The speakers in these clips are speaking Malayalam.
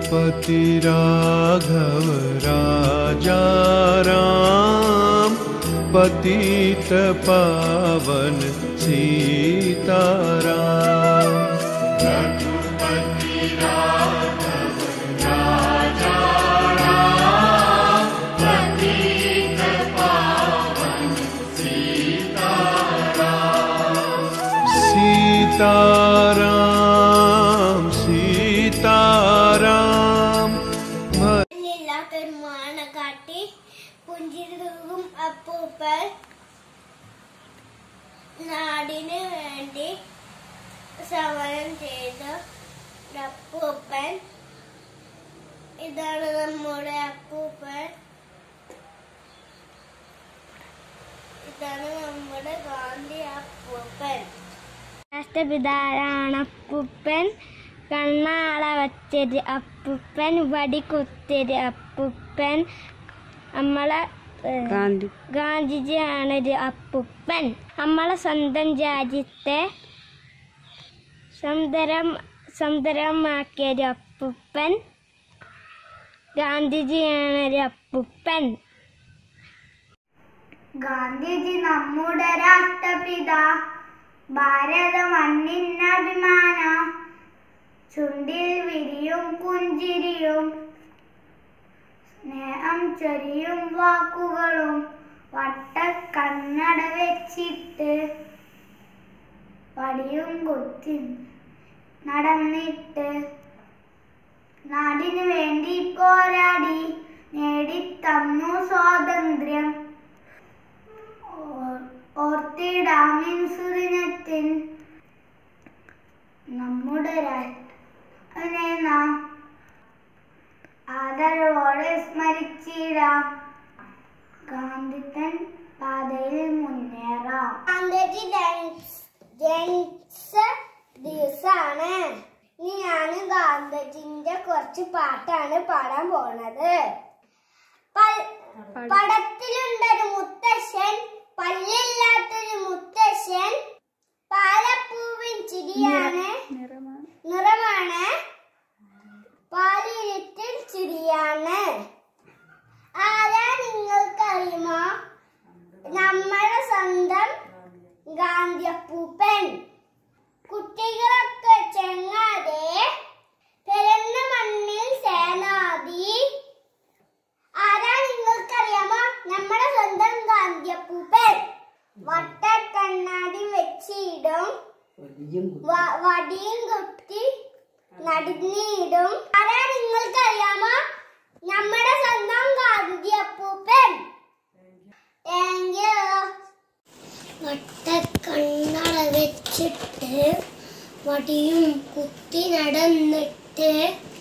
रघुपति राघव राजा राम पतित पावन सीताराम सीताराम सीताराम भज ഇല്ലാത്തൊരു മാണ കാട്ടി പുഞ്ചിരി തൂകും അപ്പൂപ്പൻ നാടിന് വേണ്ടി സമരം ചെയ്ത അപ്പൂപ്പൻ ഇതാണ് നമ്മുടെ അപ്പൂപ്പൻ ഇതാണ് നമ്മുടെ ഗാന്ധി അപ്പൂപ്പൻ രാഷ്ട്രപിതാവാണ് അപ്പൂപ്പൻ കണ്ണാള വച്ചത് അപ്പൂപ്പൻ വടി കുത്തിയത് അപ്പൂപ്പൻ നമ്മളെ ഏഹ്, ഗാന്ധി ഗാന്ധിജിയാണ് ഒരു അപ്പൂപ്പൻ നമ്മളെ സ്വന്തം രാജ്യത്തെ സുന്ദരം സുന്ദരമാക്കിയൊരു അപ്പൂപ്പൻ ഗാന്ധിജിയാണ് ഒരു അപ്പൂപ്പൻ ഗാന്ധിജി നമ്മുടെ രാഷ്ട്രപിത ഭാരത മണ്ണിനഭിമാനം ചുണ്ടിൽ വിരിയും പുഞ്ചിരിയും സ്നേഹം ചൊരിയും വാക്കുകളും വട്ടക്കണ്ണട വെച്ചിട്ട് വടിയും കുത്തി നടന്നിട്ട് നാടിനു വേണ്ടി പോരാടി നേടിത്തന്നു സ്വാതന്ത്ര്യം ഓ- ഓർത്തിടാമിൻ സുദിനത്തിൽ നമ്മുടെ രാഷ്ട്രനെ നാം ആദരവോടെ സ്മരിച്ചിടാം ഗാന്ധിത്തൻ പാതയിൽ മുന്നേറാം ഗാന്ധിജി ജനിച്ച ദിവസാണ് ഇനി ഞാൻ ഗാന്ധിജിന്റെ കുറച്ച് പാട്ടാണ് പാടാൻ പോണത് പ- പടത്തിലുണ്ടൊരു മുത്തശ്ശൻ പല്ലില്ലാത്തൊരു മുത്തശ്ശൻ പാലപ്പൂവിൻ ചിരിയാണ് നിറമാണ് പാലിരുട്ടിൽ ചിരിയാണ് ആരാ നിങ്ങൾക്കറിയുമോ നമ്മുടെ സ്വന്തം ഗാന്ധിയപ്പൂപ്പൻ കുട്ടികളൊക്കെ ചെങ്ങാതെ പിറന്ന മണ്ണിൽ സേനാതി ആരാ നിങ്ങൾക്കറിയാമോ നമ്മുടെ സ്വന്തം ഗാന്ധിയപ്പൂപ്പൻ വട്ടക്കണ്ണാടി വെച്ചിടും വ- വടിയും കുത്തി നടന്നിടും ആരാ നിങ്ങൾക്കറിയാമോ നമ്മുടെ സ്വന്തം ഗാന്ധിയപ്പൂപ്പൻ താങ്ക് യു വട്ടക്കണ്ണട വെച്ചിട്ട് വടിയും കുത്തി നടന്നിട്ട്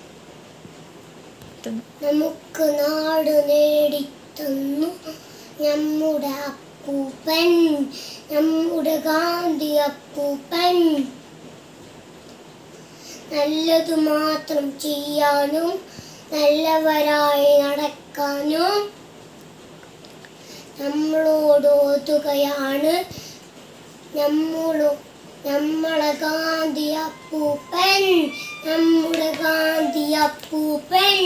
നമുക്ക് നാട് നേടിത്തന്നു നമ്മുടെ അപ്പൂപ്പൻ നമ്മുടെ ഗാന്ധി അപ്പൂപ്പൻ നല്ലതു മാത്രം ചെയ്യാനും നല്ലവരായി നടക്കാനും നമ്മളോട് ഓതുകയാണ് നമ്മളോ നമ്മളെ ഗാന്ധി അപ്പൂപ്പൻ നമ്മുടെ ഗാന്ധി അപ്പൂപ്പൻ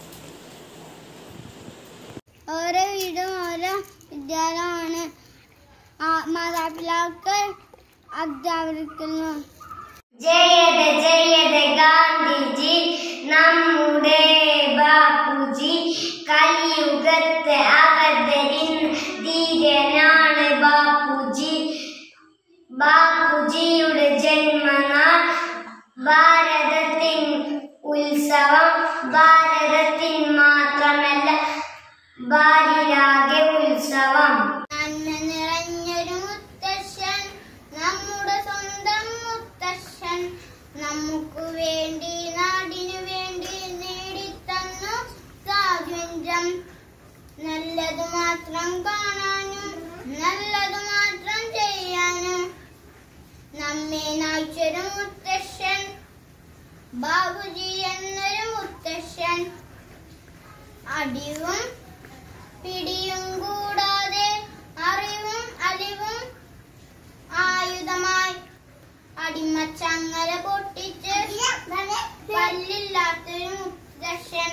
ഓരോ വീടും ഓരോ വിദ്യാലയമാണ് ആ- മാതാപിതാക്കൾ അധ്യാപിക്കുന്നു ജയത ജയത ഗാന്ധിജി നമ്മുടെ ബാപ്പുജി കലിയുഗത്ത് അവതരിൻ ധീരനാണ് ബാപ്പുജി ബാപ്പുജിയുടെ ജന്മനാൾ ഭാരതത്തിൻ ഉത്സവം ഭാരതത്തിൻ മാത്രമല്ല ഭാര്യരാകെ ഉത്സവം നന്മ നിറഞ്ഞൊരു മുത്തശ്ശൻ നമ്മുടെ സ്വന്തം മുത്തശ്ശൻ നമുക്ക് വേണ്ടി നാടിനു വേണ്ടി നേടിത്തന്നു സ്വാതന്ത്ര്യം നല്ലത് മാത്രം കാണാനും നല്ലത് മാത്രം ചെയ്യാനും നമ്മെ നയിച്ചൊരു മുത്തശ്ശൻ ബാബുജി എന്നൊരു മുത്തശ്ശൻ അടിവും പിടിയും കൂടാതെ അറിവും അലിവും ആയുധമായി അടിമച്ചങ്ങല പൊട്ടിച്ച് പല്ലില്ലാത്തൊരു മുത്ത മുത്തശ്ശൻ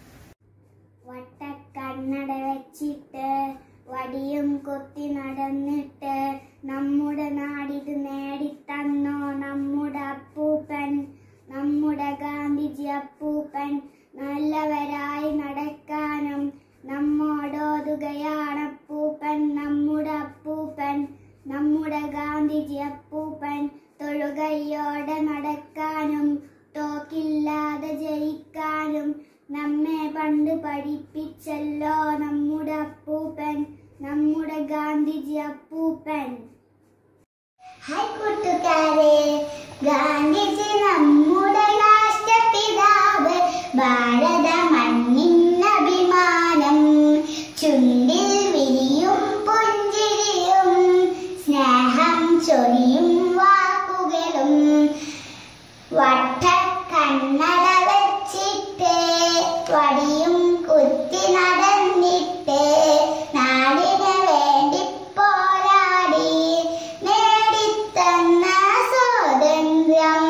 വട്ടക്കണ്ണട വെച്ചിട്ട് വടിയും കൊത്തി നടന്നിട്ട് നമ്മുടെ നാടിത് നേടിത്തന്നോ നമ്മുടെ അപ്പൂപ്പൻ നമ്മുടെ ഗാന്ധിജി അപ്പൂപ്പൻ നല്ലവരായി നടക്കാനും നമ്മോടോതുകയാണ് അപ്പൂപ്പൻ നമ്മുടെ അപ്പൂപ്പൻ നമ്മുടെ ഗാന്ധിജി അപ്പൂപ്പൻ തൊഴുകയോടെ നടക്കാനും തോക്കില്ലാതെ ജയിക്കാനും നമ്മെ പണ്ട് പഠിപ്പിച്ചല്ലോ നമ്മുടെ അപ്പൂപ്പൻ നമ്മുടെ ഗാന്ധിജി അപ്പൂപ്പൻ ഹായ് കൂട്ടുകാരെ ഗാന്ധിജി നമ്മുടെ രാഷ്ട്രപിതാവ് ഭാരത മണ്ണിനഭിമാനം ചുണ്ടിൽ വിരിയും പുഞ്ചിരിയും സ്നേഹം ചൊരിയും വാക്കുകളും വട്ടക്കണ്ണട വെച്ചിട്ട് വടിയും കുത്തി നടന്നിട്ട് നാടിന് വേണ്ടി പോരാടി നേടിത്തന്ന സ്വാതന്ത്ര്യം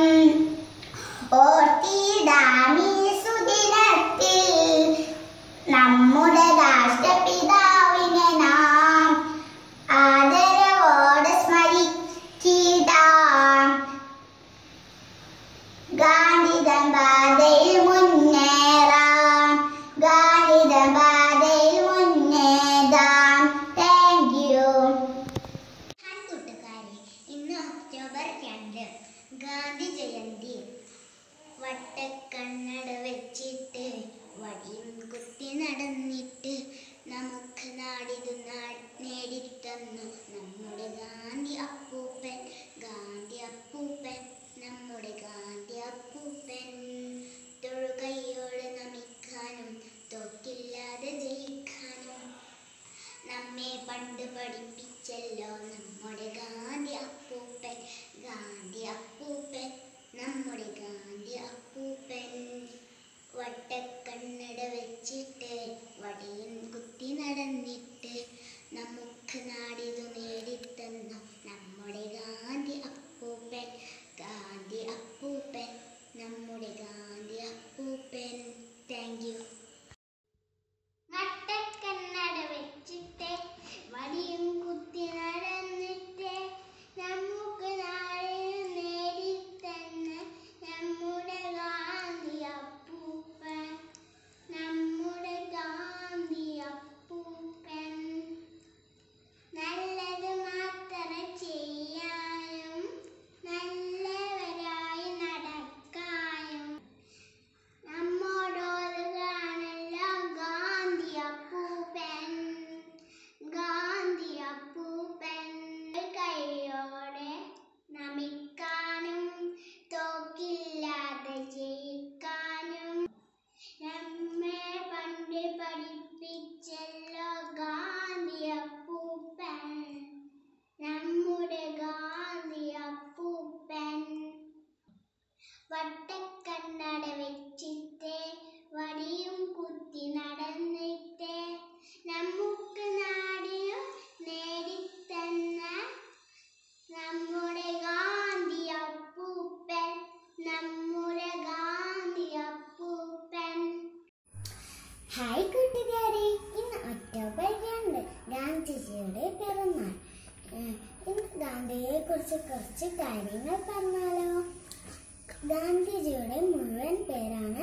ഓർത്തിടാമീ സുദിനത്തിൽ നമ്മുടെ രാഷ്ട്രപിതാവിനെ നാം ആദരവോടെ സ്മരിച്ചിടാം ഗാന്ധിതൻ പാതയിൽ മുന്നേറാം ഗാന്ധിതൻ പാതയിൽ മുന്നേറാം താങ്ക് യു ഹായ് കൂട്ടുകാരെ ഇന്ന് ഒക്ടോബർ രണ്ട് ഗാന്ധി ജയന്തി വട്ടക്കണ്ണട വെച്ചിട്ട് വടിയും കുത്തി നടന്നിട്ട് നമുക്ക് നാടിത് നാ- നേടിത്തന്നു നമ്മുടെ ഗാന്ധി അപ്പൂപ്പൻ ഗാന്ധി അപ്പൂപ്പൻ നമ്മുടെ ഗാന്ധി അപ്പൂപ്പൻ തൊഴുകൈയോടെ നമിക്കാനും തോക്കില്ലാതെ ജയിക്കാനും നമ്മെ പണ്ട് പഠിപ്പിച്ചല്ലോ നമ്മുടെ ഗാന്ധി അപ്പൂപ്പൻ ഗാന്ധി അപ്പൂപ്പൻ നമ്മുടെ ഗാന്ധി അപ്പൂപ്പൻ വട്ടക്കണ്ണട വെച്ചിട്ട് വടിയും കുത്തി നടന്നിട്ട് നമുക്ക് നാടിതു നേടിത്തന്നു നമ്മുടെ ഗാന്ധി അപ്പൂപ്പൻ ഗാന്ധി അപ്പൂപ്പൻ നമ്മുടെ ഗാന്ധി അപ്പൂപ്പൻ താങ്ക് യു നട്ടക്കണ്ണട വെച്ചിട്ട് വടിയും കുത്തി നടന്നിട്ട് നമുക്ക് നാടിന് നേടിത്തന്ന നമ്മുടെ ഗാന്ധി അപ്പൂപ്പൻ നമ്മുടെ ഗാന്ധി അപ്പൂപ്പൻ നല്ലത് മാത്രം ചെയ്യാനും നല്ലവരായി നടക്കാനും നമ്മോടോതുകാണല്ലോ ഗാന്ധി അപ്പൂപ്പൻ ഗാന്ധി അപ്പൂപ്പൻ കൈയോടെ നമിക്കാനും തോക്കില്ലാതെ ജയിക്കാനും നമ്മെ പണ്ട് പഠിപ്പിച്ചല്ലോ ഗാന്ധി അപ്പൂപ്പൻ നമ്മുടെ ഗാന്ധി അപ്പൂപ്പൻ വട്ടക്കണ്ണട വെച്ചിട്ട് വടിയും കുത്തി നടന്നിട്ട് നമുക്ക് നാടിനും നേടിത്തന്ന നമ്മുടെ ഗാന്ധി അപ്പൂപ്പൻ നമ്മുടെ ഗാന്ധി അപ്പൂപ്പൻ ഹായ് കൂട്ടുകാരെ ഇന്ന് ഒക്ടോബർ രണ്ട് ഗാന്ധിജിയുടെ പിറന്നാൾ ഏഹ് ഇന്ന് ഗാന്ധിയെ കുറിച്ച് കുറച്ച് കാര്യങ്ങൾ പറഞ്ഞാലോ ഗാന്ധിജിയുടെ മുഴുവൻ പേരാണ്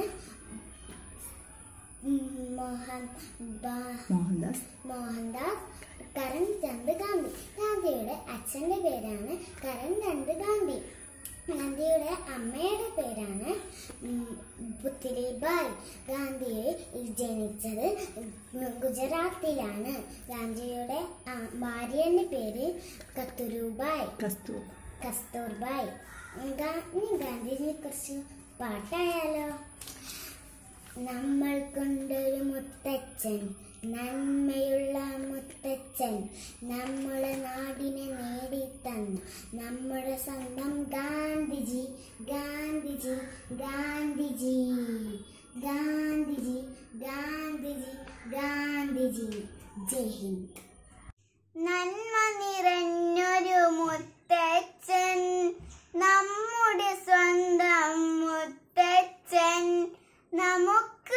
ഉം, മോഹൻ ബാ- മോഹൻദാസ് മോഹൻദാസ് കരംചന്ദ് ഗാന്ധി ഗാന്ധിയുടെ അച്ഛന്റെ പേരാണ് കരംചന്ദ് ഗാന്ധി ഗാന്ധിയുടെ അമ്മയുടെ പേരാണ് ഉം, പുത്ലിബായ് ഗാന്ധി ജനിച്ചത് ഗുജറാത്തിലാണ് ഗാന്ധിയുടെ ആ, ഭാര്യയുടെ പേര് കത്തുരുബായ് കസ്തൂർ കസ്തൂർബായ് ഗാ- ഇനി ഗാന്ധിജിയെ കുറിച്ച് പാട്ടായാലോ നമ്മൾ കൊണ്ടൊരു മുത്തച്ഛൻ നന്മയുള്ള മുത്തച്ഛൻ നമ്മുടെ നാടിനെ നേടിത്തന്നു നമ്മുടെ സ്വന്തം ഗാന്ധിജി ഗാന്ധിജി ഗാന്ധിജി ഗാന്ധിജി ഗാന്ധിജി ഗാന്ധിജി ജയ് ഹിന്ദ് നന്മ നിറഞ്ഞൊരു മുത്തച്ഛൻ നമ്മുടെ സ്വന്തം മുത്തച്ഛൻ നമുക്ക്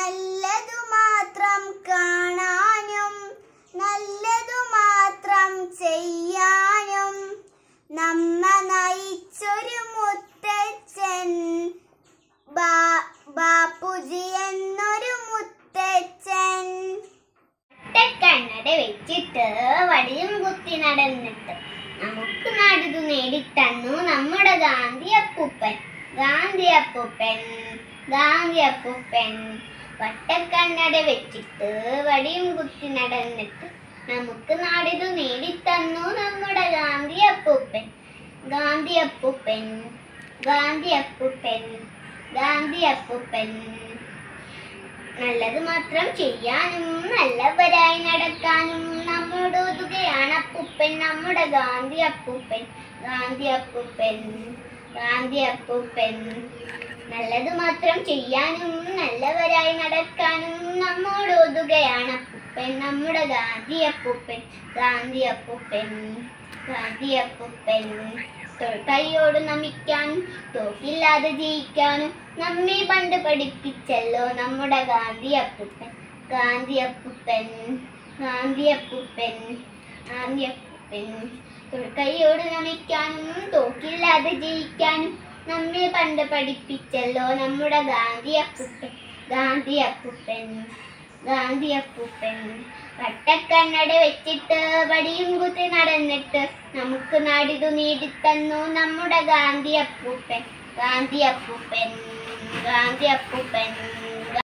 നല്ലതു മാത്രം കാണാനും നല്ലതു മാത്രം ചെയ്യാനും നമ്മ നയിച്ചൊരു മുത്തച്ഛൻ ബാ- ബാപ്പുജി എന്നൊരു മുത്തച്ഛൻ കണ്ണട വെച്ചിട്ട് വടിയും കുത്തി നടന്നിട്ട് നമുക്ക് നാടിതു നേടിത്തന്നു നമ്മുടെ ഗാന്ധി അപ്പൂപ്പൻ ഗാന്ധി അപ്പൂപ്പൻ ഗാന്ധി അപ്പൂപ്പൻ വട്ടക്കണ്ണട വെച്ചിട്ട് വടിയും കുത്തി നടന്നിട്ട് നമുക്ക് നാടിതു നേടിത്തന്നു നമ്മുടെ ഗാന്ധി അപ്പൂപ്പൻ ഗാന്ധി അപ്പൂപ്പൻ ഗാന്ധി അപ്പൂപ്പൻ ഗാന്ധി അപ്പൂപ്പൻ നല്ലത് മാത്രം ചെയ്യാനും നല്ലവരായി നടക്കാനും നമ്മോട് ഒതുകയാണ് അപ്പൂപ്പൻ നമ്മുടെ ഗാന്ധി അപ്പൂപ്പൻ ഗാന്ധി അപ്പൂപ്പൻ ഗാന്ധി അപ്പൂപ്പൻ നല്ലത് മാത്രം ചെയ്യാനും നല്ലവരായി നടക്കാനും നമ്മോട് ഒതുകയാണ് അപ്പൂപ്പൻ നമ്മുടെ ഗാന്ധി അപ്പൂപ്പൻ ഗാന്ധി അപ്പൂപ്പൻ ഗാന്ധി അപ്പൂപ്പൻ കൈയോട് നമിക്കാനും തോക്കില്ലാതെ ജയിക്കാനും നമ്മെ പണ്ട് പഠിപ്പിച്ചല്ലോ നമ്മുടെ ഗാന്ധി അപ്പൂപ്പൻ ഗാന്ധി അപ്പൂപ്പൻ ഗാന്ധി അപ്പൂപ്പൻ ഗാന്ധി അപ്പൂപ്പൻ കൈയോട് നമിക്കാനും തോക്കില്ലാതെ ജയിക്കാനും നമ്മെ പണ്ട് പഠിപ്പിച്ചല്ലോ നമ്മുടെ ഗാന്ധി അപ്പൂപ്പൻ ഗാന്ധി അപ്പൂപ്പൻ ഗാന്ധി അപ്പൂപ്പൻ വട്ടക്കണ്ണട വെച്ചിട്ട് വടിയും കുത്തി നടന്നിട്ട് നമുക്ക് നാടിതു നേടിത്തന്നു നമ്മുടെ ഗാന്ധി അപ്പൂപ്പൻ ഗാന്ധി അപ്പൂപ്പൻ ഗാന്ധി അപ്പൂപ്പൻ